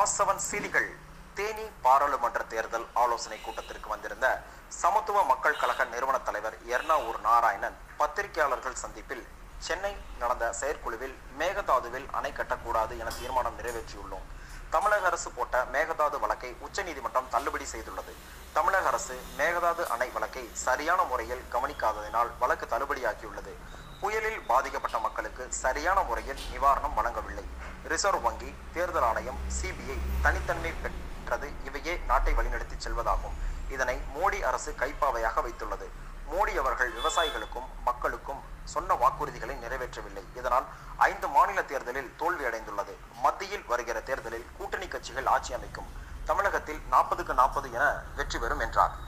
வாசவன் செய்திகள் தேனி பாராளுமன்ற தேர்தல் ஆலோசனை கூட்டத்திற்கு வந்திருந்த சமத்துவ மக்கள் கழக நிறுவன தலைவர் எர்ணாவூர் நாராயணன் பத்திரிகையாளர்கள் சந்திப்பில் சென்னை நடந்த செயற்குழுவில் மேகதாதுவில் அணை கட்டக்கூடாது என தீர்மானம் நிறைவேற்றியுள்ளோம் தமிழக அரசு போட்ட மேகதாது வழக்கை உச்சநீதிமன்றம் தள்ளுபடி செய்துள்ளது தமிழக அரசு மேகதாது அணை வழக்கை சரியான முறையில் கவனிக்காததினால் வழக்கு தள்ளுபடியாக்கியுள்ளது புயலில் பாதிக்கப்பட்ட மக்களுக்கு சரியான முறையில் நிவாரணம் வழங்கவில்லை ரிசர்வ் வங்கி தேர்தல் ஆணையம் சிபிஐ தனித்தன்மை பெற்றது இவையே நாட்டை வழிநடத்தி செல்வதாகும் இதனை மோடி அரசு கைப்பாவையாக வைத்துள்ளது மோடி அவர்கள் விவசாயிகளுக்கும் மக்களுக்கும் சொன்ன வாக்குறுதிகளை நிறைவேற்றவில்லை இதனால் ஐந்து மாநில தேர்தலில் தோல்வி அடைந்துள்ளது மத்தியில் வருகிற தேர்தலில் கூட்டணி கட்சிகள் ஆட்சி அமைக்கும் தமிழகத்தில் நாற்பதுக்கு நாற்பது என வெற்றி பெறும் என்றார்